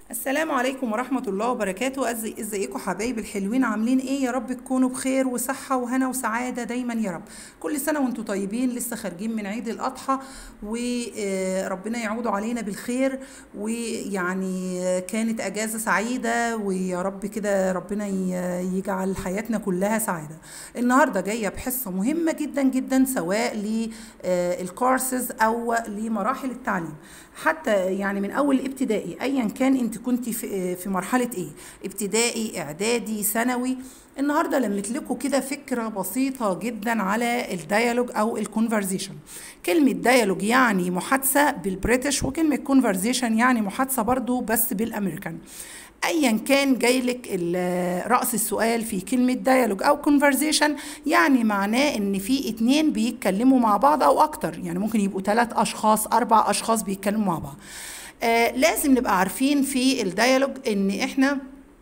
السلام عليكم ورحمة الله وبركاته ازي ازيكم حبايبي الحلوين عاملين ايه يا رب تكونوا بخير وصحة وهنا وسعادة دايما يا رب كل سنة وانتم طيبين لسه خارجين من عيد الأضحى وربنا يعودوا علينا بالخير ويعني كانت أجازة سعيدة ويا رب كده ربنا ي- يجعل حياتنا كلها سعادة النهاردة جاية بحصة مهمة جدا جدا سواء للكورسز أو لمراحل التعليم حتى يعني من اول ابتدائي ايا كان انت كنت في في مرحله ايه ابتدائي اعدادي ثانوي النهارده لمت لكم كده فكره بسيطه جدا على الديالوج او الكونفرزيشن كلمه ديالوج يعني محادثه بالبريتش وكلمه كونفرزيشن يعني محادثه برضو بس بالامريكان ايا كان جاي لك راس السؤال في كلمه ديالوج او كونفرزيشن يعني معناه ان في اتنين بيتكلموا مع بعض او اكتر يعني ممكن يبقوا ثلاث اشخاص اربع اشخاص بيتكلموا مع بعض آه لازم نبقى عارفين في الديالوج ان احنا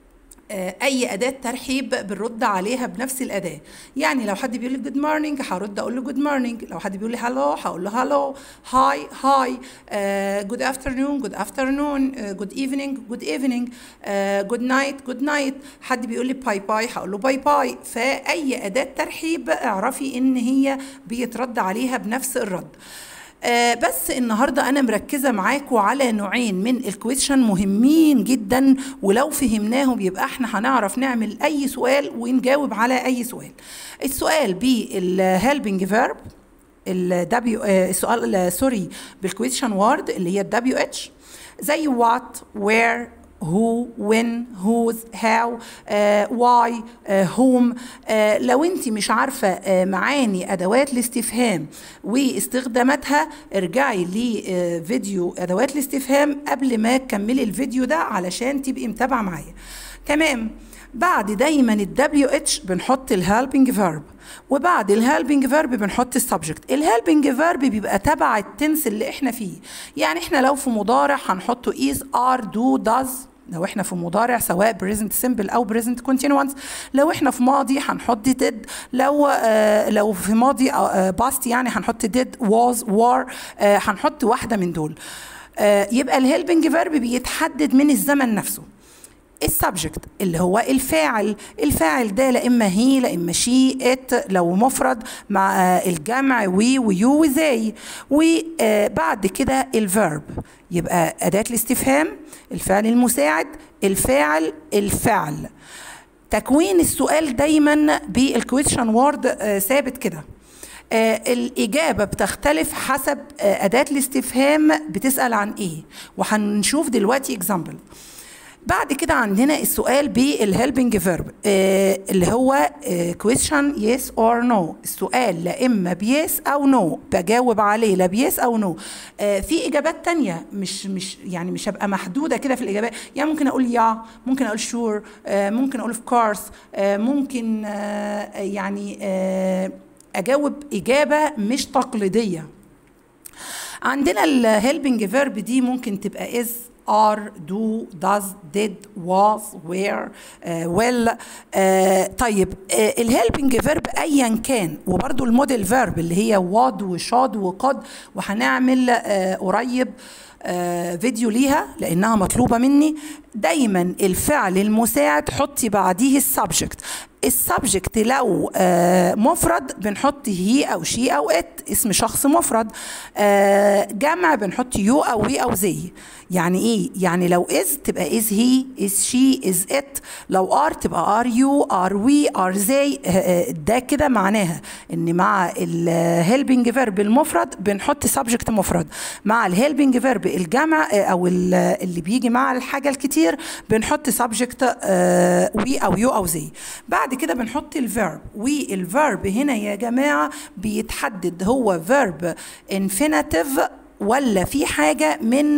آه، اي اداه ترحيب بنرد عليها بنفس الاداه يعني لو حد بيقول لي جود مورنينج هرد اقول له جود مورنينج لو حد بيقول لي هالو هقول له هالو هاي هاي جود افترنون جود افترنون جود ايفنينج جود ايفنينج جود نايت جود نايت حد بيقول لي باي باي هقول له باي باي فاي اداه ترحيب اعرفي ان هي بيترد عليها بنفس الرد آه بس النهارده انا مركزه معاكم على نوعين من الكويشن مهمين جدا ولو فهمناهم يبقى احنا هنعرف نعمل اي سؤال ونجاوب على اي سؤال السؤال بالهيلبنج فيرب الدبليو السؤال آه، سوري بالكويشن وورد اللي هي الدبليو اتش زي وات وير who when whose how uh, why uh, whom uh, لو انت مش عارفة uh, معاني أدوات الاستفهام واستخداماتها ارجعي لفيديو أدوات الاستفهام قبل ما تكملي الفيديو ده علشان تبقي متابعة معايا تمام بعد دايما الدبليو اتش بنحط الهالبنج فيرب وبعد الهالبنج فيرب بنحط السبجكت الهالبنج فيرب بيبقى تبع التنس اللي احنا فيه يعني احنا لو في مضارع هنحطه is are do does لو احنا في مضارع سواء present simple او present continuous لو احنا في ماضي هنحط did لو آه لو في ماضي آه past يعني هنحط did was were آه هنحط واحده من دول آه يبقى الهيلبنج فيرب بيتحدد من الزمن نفسه السبجكت اللي هو الفاعل الفاعل ده لا اما هي لا اما شي ات لو مفرد مع آه، الجمع وي ويو وزي وبعد كده الفيرب يبقى اداه الاستفهام الفعل المساعد الفاعل الفعل تكوين السؤال دايما بالكويشن وورد ثابت كده آه، الإجابة بتختلف حسب آه، أداة الاستفهام بتسأل عن إيه وهنشوف دلوقتي example بعد كده عندنا السؤال بالهيلبنج فيرب آه اللي هو كويشن يس اور نو السؤال لا اما بيس او نو بجاوب عليه لا بيس او نو آه في اجابات تانية مش مش يعني مش هبقى محدوده كده في الاجابات يعني ممكن اقول يا ممكن اقول شور آه ممكن اقول اوف كورس آه ممكن آه يعني آه اجاوب اجابه مش تقليديه عندنا الهيلبنج فيرب دي ممكن تبقى is are do does did was were uh, well uh, طيب uh, الهيلبنج فيرب ايا كان وبرده الموديل فيرب اللي هي واد وشاد وقد وهنعمل uh, قريب آه فيديو ليها لانها مطلوبه مني دايما الفعل المساعد حطي بعديه السبجكت السبجكت لو آه مفرد بنحط هي او شي او ات اسم شخص مفرد آه جمع بنحط يو او وي او زي يعني ايه يعني لو از تبقى از هي از شي از ات لو ار تبقى ار يو ار وي ار زي ده كده معناها ان مع الهيلبنج فيرب المفرد بنحط سبجكت مفرد مع الهيلبنج فيرب الجمع آه، او ال- اللي بيجي مع الحاجه الكتير بنحط سبجكت وي او يو او زي بعد كده بنحط الفيرب والفيرب هنا يا جماعه بيتحدد هو فيرب انفينيتيف ولا في حاجه من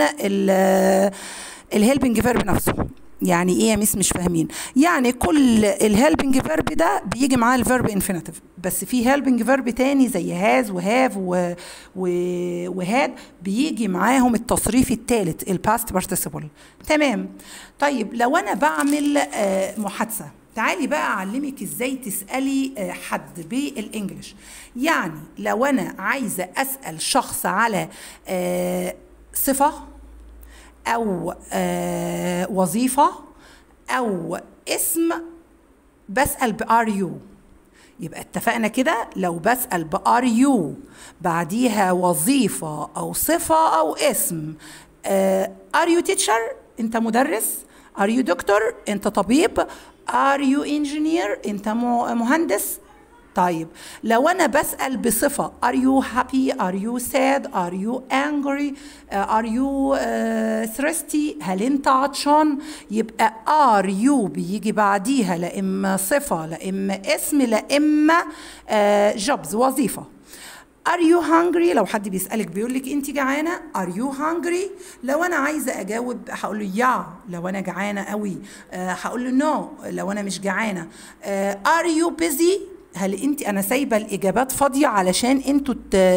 الهيلبنج فيرب نفسه يعني ايه يا مس مش فاهمين يعني كل الهيلبنج فيرب ده بيجي معاه الفيرب انفينيتيف بس في هيلبنج فيرب تاني زي هاز وهاف و... و... وهاد بيجي معاهم التصريف الثالث الباست بارتيسيبل تمام طيب لو انا بعمل آه، محادثه تعالي بقى اعلمك ازاي تسالي آه، حد بالانجلش يعني لو انا عايزه اسال شخص على آه، صفه او آه وظيفه او اسم بسال بار يو يبقى اتفقنا كده لو بسال بار يو بعديها وظيفه او صفه او اسم ار يو تيتشر انت مدرس ار يو دكتور انت طبيب ار يو انجينير انت مهندس طيب لو انا بسال بصفه are you happy are you sad are you angry uh, are you uh, thirsty هل انت عطشان يبقى are you بيجي بعديها لا اما صفه لا اما اسم لا اما uh, jobs وظيفه Are you hungry؟ لو حد بيسألك بيقول لك أنت جعانة؟ Are you hungry؟ لو أنا عايزة أجاوب هقول له yeah لو أنا جعانة قوي أه هقول له no لو أنا مش جعانة أه Are you busy؟ هل انت انا سايبه الاجابات فاضيه علشان انتوا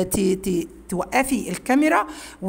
توقفي الكاميرا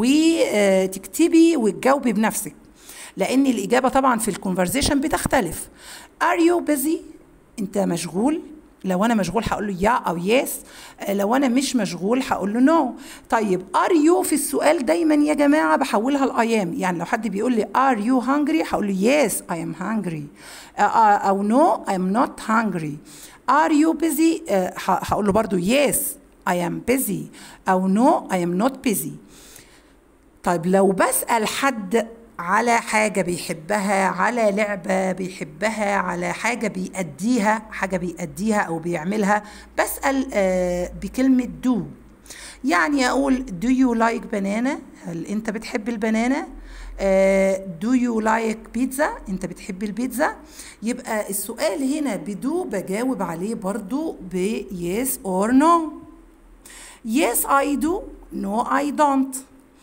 وتكتبي وتجاوبي بنفسك لان الاجابه طبعا في الكونفرزيشن بتختلف ار يو بيزي انت مشغول لو انا مشغول هقول له يا او يس لو انا مش مشغول هقول له نو طيب ار يو في السؤال دايما يا جماعه بحولها لايام يعني لو حد بيقول لي ار يو هانجري هقول له يس اي ام هانجري او نو اي ام نوت هانجري are you busy uh, هقول له برضو yes I am busy أو no I am not busy طيب لو بسأل حد على حاجة بيحبها على لعبة بيحبها على حاجة بيأديها حاجة بيأديها أو بيعملها بسأل uh, بكلمة do يعني أقول do you like banana هل أنت بتحب البنانة دو يو لايك بيتزا انت بتحب البيتزا يبقى السؤال هنا بدو بجاوب عليه برضو ب yes or no yes I do no I don't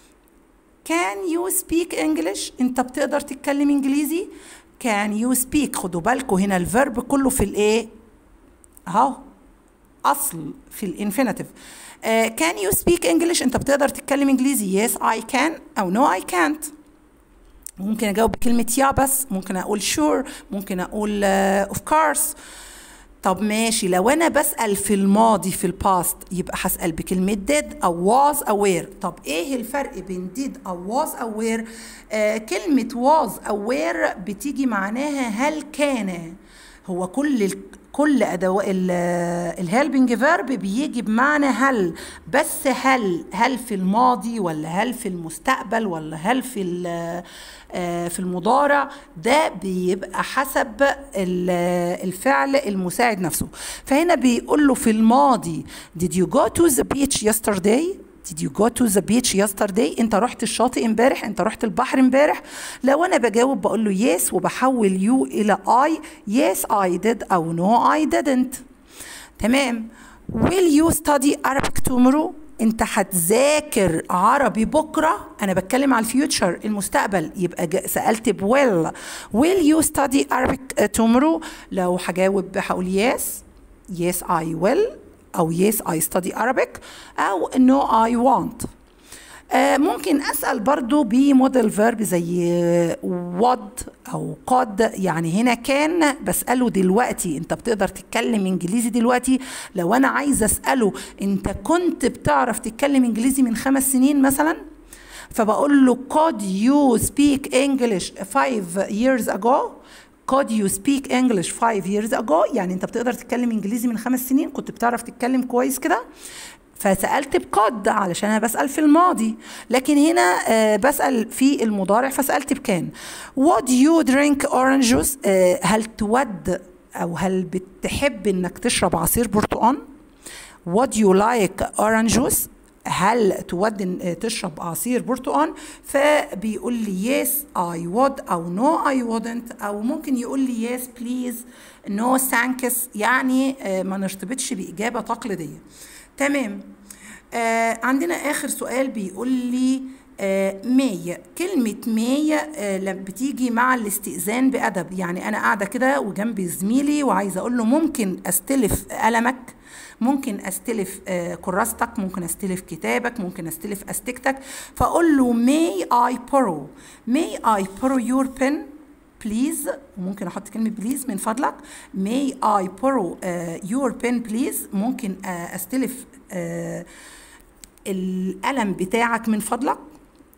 can you speak English انت بتقدر تتكلم انجليزي can you speak خدوا بالكم هنا الفيرب كله في الايه اهو اصل في الانفينيتيف uh, can you speak English انت بتقدر تتكلم انجليزي yes I can او no I can't ممكن اجاوب بكلمه يا بس ممكن اقول sure ممكن اقول uh, of course طب ماشي لو انا بسال في الماضي في الباست يبقى هسال بكلمه did او was aware طب ايه الفرق بين did او was aware آه كلمه was aware بتيجي معناها هل كان هو كل كل ادوات الهيلبنج فيرب بيجي بمعنى هل بس هل هل في الماضي ولا هل في المستقبل ولا هل في في المضارع ده بيبقى حسب الفعل المساعد نفسه فهنا بيقول له في الماضي did you go to the beach yesterday Did you go to the beach yesterday؟ أنت رحت الشاطئ امبارح؟ أنت رحت البحر امبارح؟ لو أنا بجاوب بقول له yes وبحول يو إلى I yes I did أو no I didn't. تمام. Will you study Arabic tomorrow؟ انت هتذاكر عربي بكره انا بتكلم على الفيوتشر المستقبل يبقى سالت بويل will you study Arabic tomorrow لو هجاوب هقول yes yes I will أو yes I study Arabic أو no I want آه ممكن أسأل برضو بموديل فيرب زي would أو قد يعني هنا كان بسأله دلوقتي أنت بتقدر تتكلم إنجليزي دلوقتي لو أنا عايزة أسأله أنت كنت بتعرف تتكلم إنجليزي من خمس سنين مثلا فبقول له could you speak English five years ago could you speak English five years ago يعني انت بتقدر تتكلم انجليزي من خمس سنين كنت بتعرف تتكلم كويس كده فسألت بقد علشان أنا بسأل في الماضي لكن هنا آه بسأل في المضارع فسألت بكان would you drink orange juice آه هل تود أو هل بتحب إنك تشرب عصير برتقان would you like orange juice هل تود تشرب عصير برتقال فبيقول لي yes I would أو no I wouldn't أو ممكن يقول لي yes please no thanks يعني ما نرتبطش بإجابة تقليدية تمام آه عندنا آخر سؤال بيقول لي آه ماي كلمة ماي آه لما بتيجي مع الاستئذان بأدب يعني أنا قاعدة كده وجنبي زميلي وعايزة أقول له ممكن أستلف قلمك ممكن استلف كراستك ممكن استلف كتابك ممكن استلف استكتك فاقول له may I borrow may I borrow your pen please وممكن احط كلمه بليز من فضلك may I borrow uh, your pen please ممكن uh, استلف uh, القلم بتاعك من فضلك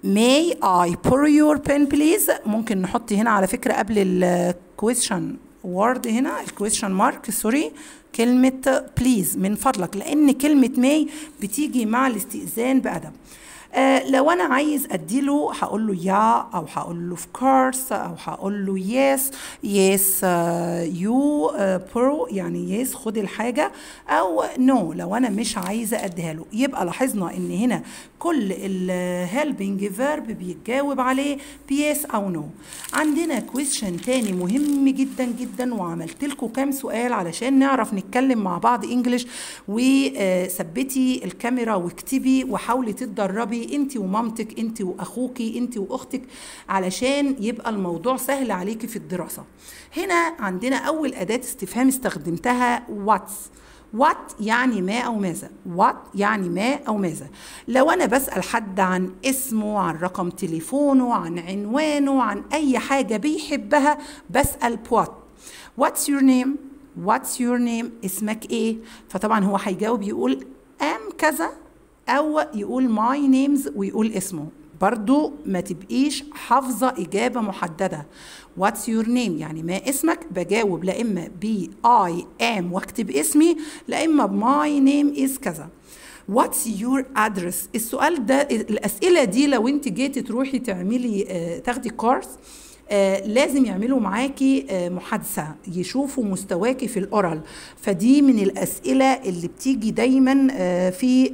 may I borrow your pen please ممكن نحط هنا على فكرة قبل ال question word هنا ال question mark سوري كلمة please من فضلك لأن كلمة may بتيجي مع الاستئذان بأدب آه لو انا عايز اديله هقول له يا او هقول له of course او هقول له yes yes uh, you uh, pro يعني yes خد الحاجه او no لو انا مش عايزه اديها له يبقى لاحظنا ان هنا كل ال helping verb بيتجاوب عليه بيس او no عندنا question تاني مهم جدا جدا وعملت لكم كام سؤال علشان نعرف نتكلم مع بعض انجلش وثبتي الكاميرا واكتبي وحاولي تتدربي انت ومامتك انت واخوكي انت واختك علشان يبقى الموضوع سهل عليكي في الدراسه هنا عندنا اول اداه استفهام استخدمتها واتس وات يعني ما او ماذا وات يعني ما او ماذا لو انا بسال حد عن اسمه عن رقم تليفونه عن عنوانه عن اي حاجه بيحبها بسال بوات واتس يور نيم واتس يور نيم اسمك ايه فطبعا هو هيجاوب يقول ام كذا او يقول ماي نيمز ويقول اسمه برضو ما تبقيش حافظة إجابة محددة واتس يور نيم يعني ما اسمك بجاوب لا إما ب I am واكتب اسمي لا إما بماي نيم is كذا واتس يور ادرس السؤال ده الأسئلة دي لو أنت جيتي تروحي تعملي آه تاخدي كورس آه لازم يعملوا معاكي آه محادثه يشوفوا مستواكي في الاورال فدي من الاسئله اللي بتيجي دايما آه في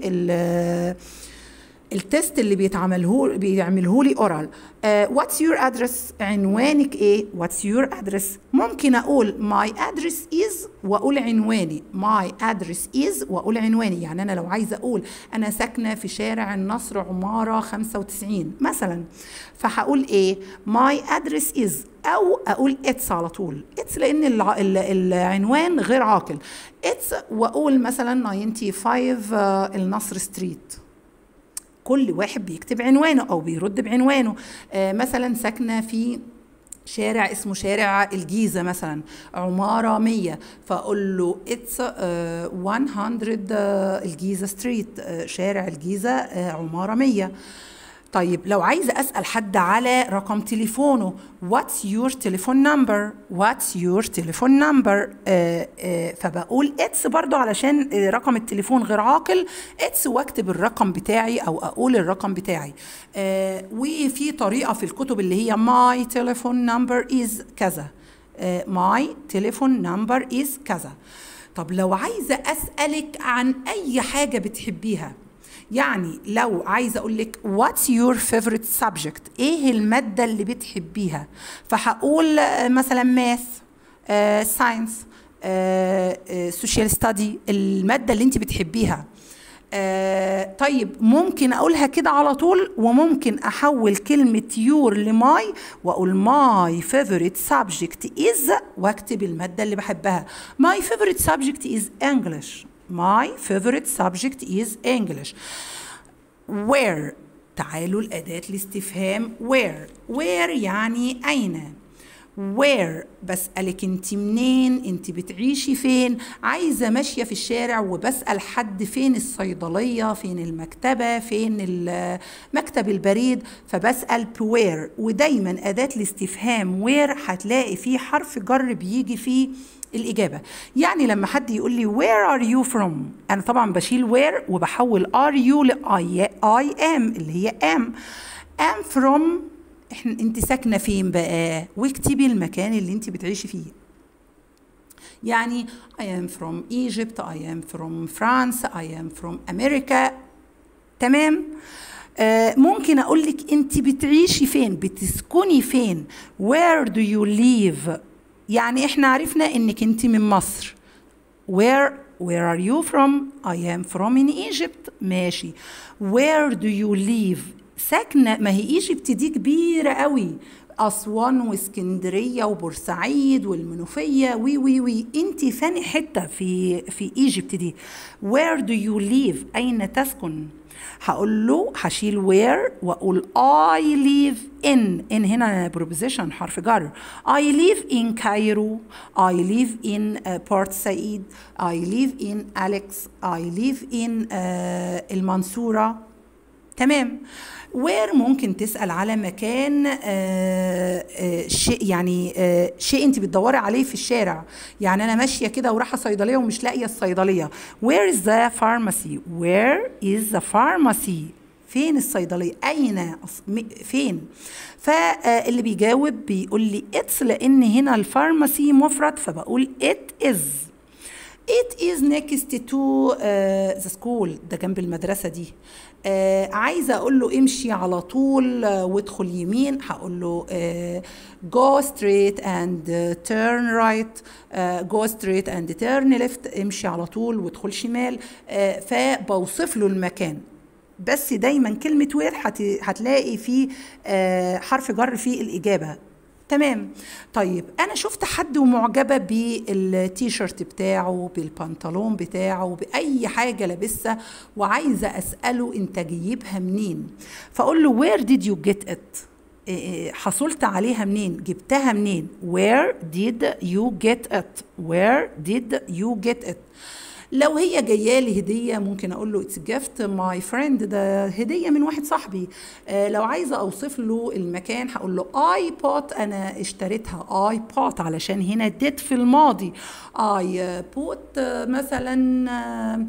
التست اللي بيتعمله بيعمله لي اورال واتس يور ادرس عنوانك ايه واتس يور ادرس ممكن اقول ماي ادرس از واقول عنواني ماي ادرس از واقول عنواني يعني انا لو عايزه اقول انا ساكنه في شارع النصر عماره 95 مثلا فهقول ايه ماي ادرس از او اقول اتس على طول اتس لان الع... العنوان غير عاقل اتس واقول مثلا 95 النصر ستريت كل واحد بيكتب عنوانه او بيرد بعنوانه آه مثلا ساكنه في شارع اسمه شارع الجيزة مثلا عمارة 100 فأقول له اتس uh, 100 uh, الجيزة ستريت uh, شارع الجيزة uh, عمارة 100 طيب لو عايزة أسأل حد على رقم تليفونه what's your telephone number what's your telephone number آه آه فبقول اتس برضو علشان رقم التليفون غير عاقل اتس واكتب الرقم بتاعي أو أقول الرقم بتاعي آه وفي طريقة في الكتب اللي هي my telephone number is كذا آه my telephone number is كذا طب لو عايزة أسألك عن أي حاجة بتحبيها يعني لو عايزه اقول لك what's your favorite subject ايه الماده اللي بتحبيها فهقول مثلا ماث ساينس سوشيال ستادي الماده اللي انت بتحبيها آه طيب ممكن اقولها كده على طول وممكن احول كلمه يور لماي واقول ماي فيفورت سبجكت از واكتب الماده اللي بحبها ماي فيفورت سبجكت از انجلش My favorite subject is English. Where تعالوا الأداة الاستفهام where where يعني أين where بسألك انت منين انت بتعيشي فين عايزة ماشية في الشارع وبسأل حد فين الصيدلية فين المكتبة فين مكتب البريد فبسأل where ودايما أداة الاستفهام where هتلاقي فيه حرف جر بيجي فيه الإجابة يعني لما حد يقول لي where are you from أنا طبعا بشيل where وبحول are you ل I, I am اللي هي am am from احنا انت ساكنه فين بقى واكتبي المكان اللي انت بتعيشي فيه يعني I am from Egypt I am from France I am from America تمام آه ممكن اقول لك انت بتعيشي فين بتسكني فين where do you live يعني احنا عرفنا انك انت من مصر where where are you from I am from in Egypt ماشي where do you live ساكنة ما هي ايجيبت دي كبيرة قوي أسوان واسكندرية وبورسعيد والمنوفية وي وي وي انت فاني حتة في في ايجيبت دي where do you live أين تسكن هقول له هشيل where واقول I live in in هنا preposition حرف جر I live in Cairo I live in uh, Port Said I live in Alex I live in uh, المنصورة تمام وير ممكن تسأل على مكان آه، آه، شيء يعني آه، شيء انت بتدوري عليه في الشارع يعني انا ماشيه كده ورايحه صيدليه ومش لاقيه الصيدليه where is the pharmacy where is the pharmacy فين الصيدليه اين أص- م- فين فاللي بيجاوب بيقول لي اتس لان هنا الفارماسي مفرد فبقول it is It is next to uh, the school ده جنب المدرسة دي uh, عايزة أقول له امشي على طول uh, وادخل يمين هقول له uh, go straight and uh, turn right uh, go straight and turn left امشي على طول وادخل شمال uh, فبوصف له المكان بس دايما كلمة وير هت... هتلاقي فيه آه حرف جر في الإجابة تمام طيب أنا شفت حد ومعجبة بالتيشيرت بتاعه بالبنطلون بتاعه بأي حاجة لابسها وعايزة أسأله أنت جايبها منين فأقول له where did you get it إيه، حصلت عليها منين جبتها منين where did you get it where did you get it لو هي جايه لي هديه ممكن اقول له اتس جيفت ماي فريند ده هديه من واحد صاحبي آه لو عايزه اوصف له المكان هقول له اي بوت انا اشتريتها اي بوت علشان هنا ديت في الماضي اي بوت مثلا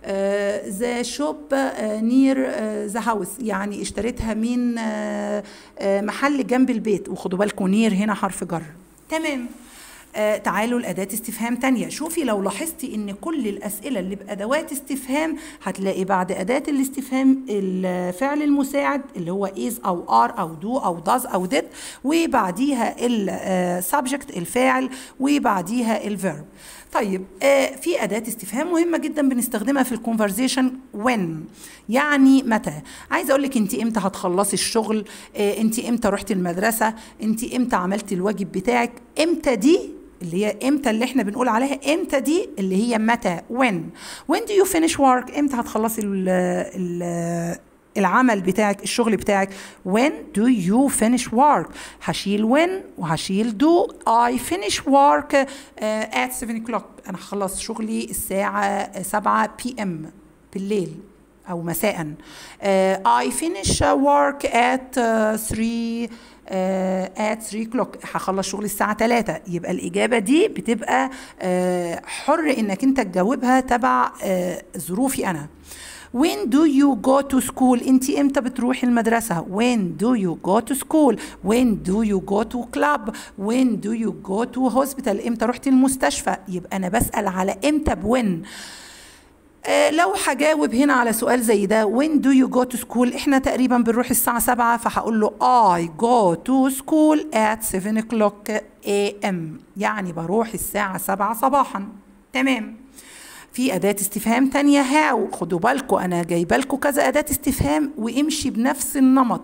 ذا شوب نير ذا هاوس يعني اشتريتها من آه، آه، محل جنب البيت وخدوا بالكم نير هنا حرف جر تمام آه تعالوا لأداة استفهام تانية شوفي لو لاحظتي ان كل الأسئلة اللي بأدوات استفهام هتلاقي بعد أداة الاستفهام الفعل المساعد اللي هو is أو are أو do أو does أو did وبعديها السبجكت الفاعل وبعديها الفيرب طيب آه في أداة استفهام مهمة جدا بنستخدمها في الكونفرزيشن when يعني متى عايزة أقول لك أنت إمتى هتخلصي الشغل آه أنت إمتى رحتي المدرسة أنت إمتى عملتي الواجب بتاعك إمتى دي اللي هي امتى اللي احنا بنقول عليها امتى دي اللي هي متى when when do you finish work امتى هتخلصي ال ال العمل بتاعك الشغل بتاعك when do you finish work هشيل when وهشيل do I finish work uh, at 7 o'clock انا هخلص شغلي الساعة 7 p.m. بالليل او مساء uh, I finish work at uh, 3 uh, at 3 o'clock هخلص شغلي الساعة 3 يبقى الإجابة دي بتبقى uh, حر إنك أنت تجاوبها تبع uh, ظروفي أنا When do you go to school؟ أنت إمتى بتروحي المدرسة؟ When do you go to school؟ When do you go to club؟ When do you go to hospital؟ إمتى رحتي المستشفى؟ يبقى أنا بسأل على إمتى بوين آه لو هجاوب هنا على سؤال زي ده when do you go to school احنا تقريبا بنروح الساعة 7 فهقول له I go to school at 7 o'clock a.m. يعني بروح الساعة 7 صباحا تمام في أداة استفهام تانية هاو خدوا بالكم أنا جايبة لكم كذا أداة استفهام وامشي بنفس النمط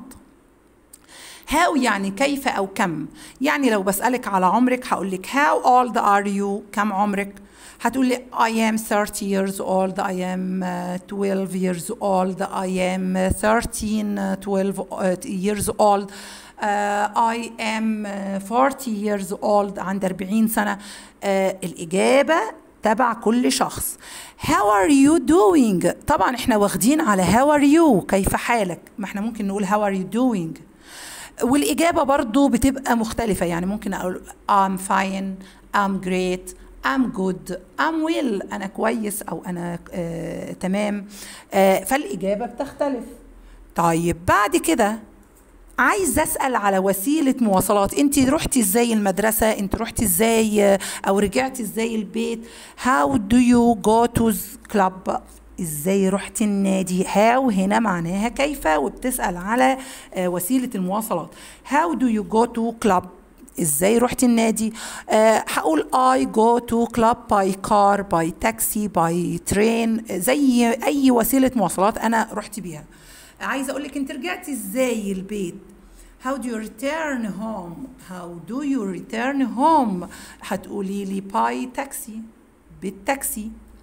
هاو يعني كيف أو كم يعني لو بسألك على عمرك هقول لك how old are you كم عمرك هتقول لي I am 30 years old I am uh, 12 years old I am uh, 13 uh, 12 uh, years old uh, I am uh, 40 years old عند 40 سنة uh, الإجابة تبع كل شخص How are you doing طبعا احنا واخدين على how are you كيف حالك ما احنا ممكن نقول how are you doing والإجابة برضو بتبقى مختلفة يعني ممكن أقول I'm fine I'm great I'm good I'm well أنا كويس أو أنا آه تمام آه فالإجابة بتختلف طيب بعد كده عايز اسال على وسيله مواصلات انت رحتي ازاي المدرسه انت رحتي ازاي او رجعتي ازاي البيت how do you go to club ازاي رحتي النادي هاو هنا معناها كيف وبتسال على وسيله المواصلات how do you go to club ازاي رحتي النادي أه هقول I go to club by car by taxi by train زي اي وسيله مواصلات انا رحت بيها عايزه اقول لك انت رجعتي ازاي البيت How do you return home? How do you return home? هتقولي لي باي تاكسي بالتاكسي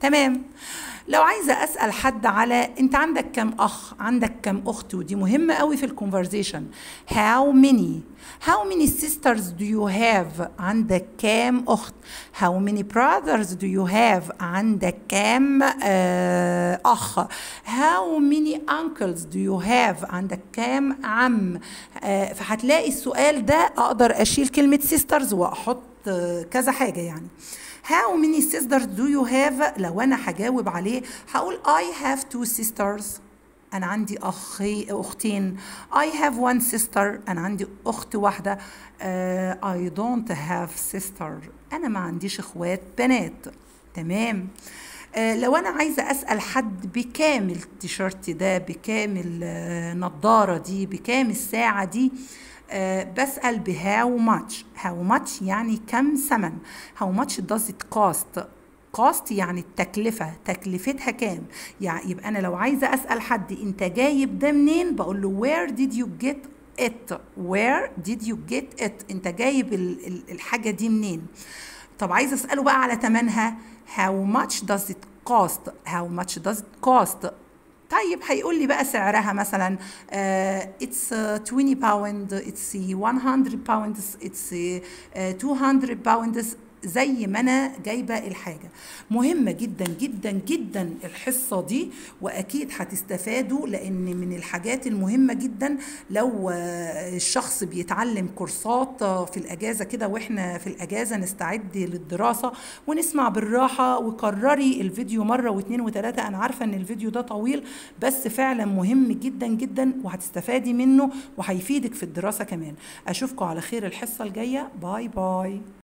تمام لو عايزة أسأل حد على أنت عندك كم أخ عندك كم أخت ودي مهمة قوي في الكونفرزيشن how many how many sisters do you have عندك كام أخت how many brothers do you have عندك كام آه أخ how many uncles do you have عندك كام عم آه فهتلاقي السؤال ده أقدر أشيل كلمة sisters وأحط آه كذا حاجة يعني How many sisters do you have؟ لو أنا هجاوب عليه هقول I have two sisters أنا عندي أخي أختين I have one sister أنا عندي أخت واحدة uh, I don't have sister أنا ما عنديش إخوات بنات تمام uh, لو أنا عايزة أسأل حد بكام التيشيرت ده بكام النضارة دي بكام الساعة دي Uh, بسأل بهاو ماتش هاو ماتش يعني كم ثمن هاو ماتش does it cost cost يعني التكلفة تكلفتها كام يعني يبقى أنا لو عايزة أسأل حد أنت جايب ده منين بقول له where did you get it where did you get it أنت جايب الحاجة دي منين طب عايزة أسأله بقى على تمنها how much does it cost how much does it cost طيب هيقول لي بقى سعرها مثلا اتس uh, 20 باوند اتس 100 باوند اتس 200 باوند زي ما انا جايبه الحاجه مهمه جدا جدا جدا الحصه دي واكيد هتستفادوا لان من الحاجات المهمه جدا لو الشخص بيتعلم كورسات في الاجازه كده واحنا في الاجازه نستعد للدراسه ونسمع بالراحه وكرري الفيديو مره واثنين وثلاثه انا عارفه ان الفيديو ده طويل بس فعلا مهم جدا جدا وهتستفادي منه وهيفيدك في الدراسه كمان اشوفكم على خير الحصه الجايه باي باي